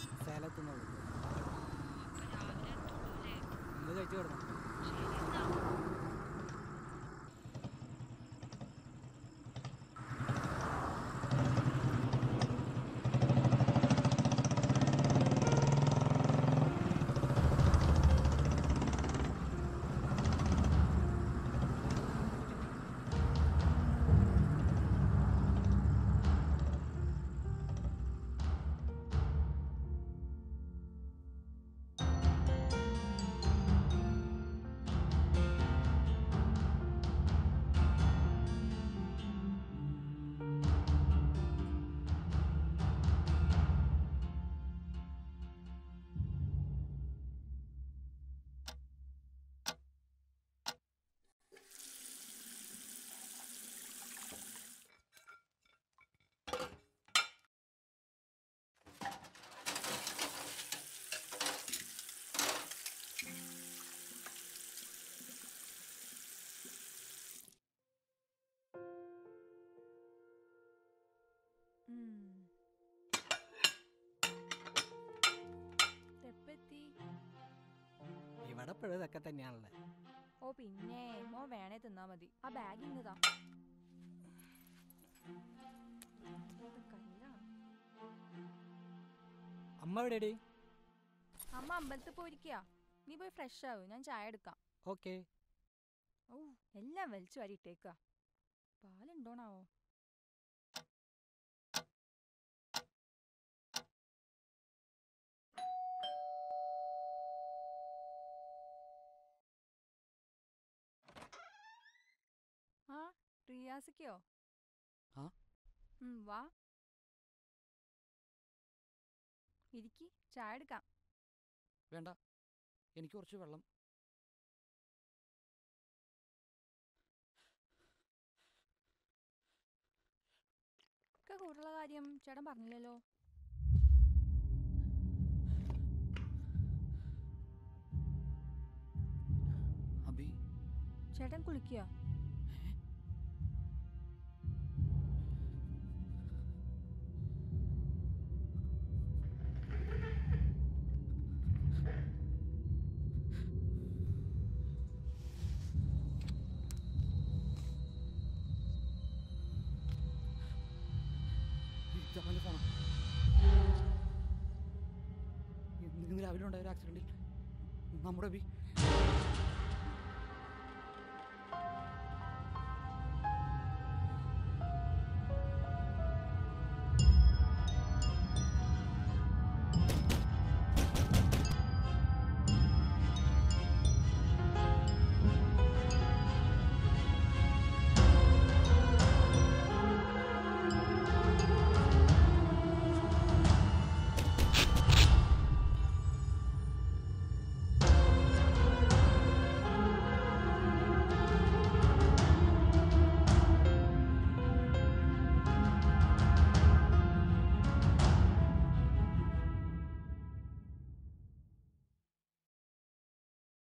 സേലത്തുനിന്ന് വിളിക്കും അപ്പൊ രാവിലെ എത്തുള്ളൂല്ലേ ഇന്ന് കഴിച്ചു കിടന്നു ശരി എന്നാ എത്തി ഇവിടെ ഇപ്പോഴും ഇതൊക്കെ തന്നെയാണല്ലേ ഓ പിന്നെ മോ വേണേ തിന്നാ മതി ആ ബാഗ് ഇങ്ങതാ അമ്മ എവിടെയടി അമ്മ അമ്പലത്തിൽ പോയിരിക്കുക നീ പോയി ഫ്രഷ് ആവൂ ഞാൻ ചായ എടുക്കാം ഓക്കെ ഓ എല്ലാം വലിച്ചു വാരി ഇട്ടേക്കുക പാലുണ്ടോണാവോ ആ റിയാസിക്കോ ആ? ഉം, വാ ഇരിക്കി ചായ എടുക്കാം വേണ്ട എനിക്ക് കുറച്ച് വെള്ളം ഒക്കെ കൂടുതലുള്ള കാര്യം ചേട്ടൻ പറഞ്ഞില്ലല്ലോ അബി ചേട്ടൻ കുളിക്കുക ഇതവൻ്റെ ഫോണാ ഇന്ന് രാവിലെ ഉണ്ടായ ഒരു ആക്സിഡന്റിൽ നമ്മുടെ അബി